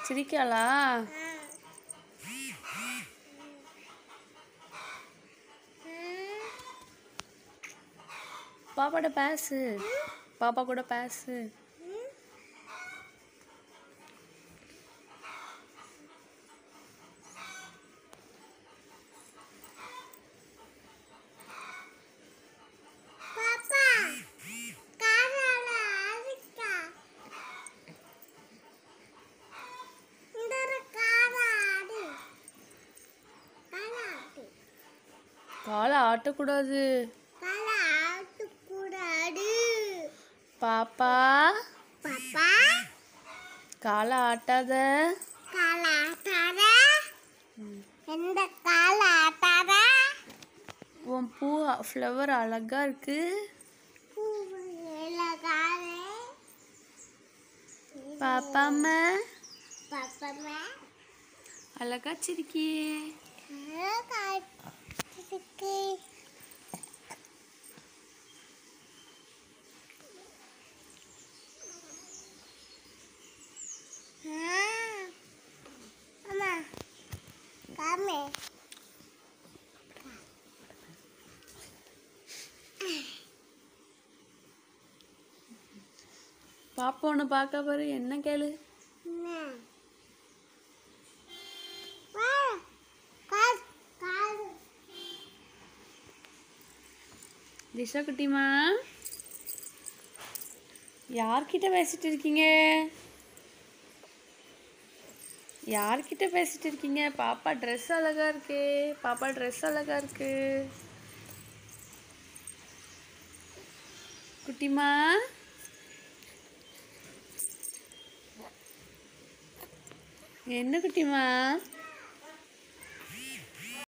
சிரிக்காளா பாப்பாட்ட பேசு பாப்பா கூட பேசு பாப்பா காரால அடிக்கா இந்த ஒரு காரா ஆடு காரா ஆடு காலை ஆட்டக்கூடாது காரா ஆட்டு கூடாது பாப்பா பாப்பா காலை ஆட்டாத காலா ஆட்டாத எந்த காலா ஆட்டாத உன் பூ ஃப்ளவர் அழகா இருக்கு பூவுல காலே பாப்பாம்மா பாப்பா அழகா சிரிக்கியே காட்டுக்கு அம்மா காமே பாப்பா உன்னை பார்க்க பாரு என்ன கேளு என்ன வா கால் கால் திஷா குட்டிமா யார்கிட்ட பேசிட்டு இருக்கீங்க யார்கிட்ட பேசிட்டு இருக்கீங்க பாப்பா ட்ரெஸ் அழகா இருக்கு பாப்பா ட்ரெஸ் அழகா இருக்கு குட்டிமா என்ன குட்டிமா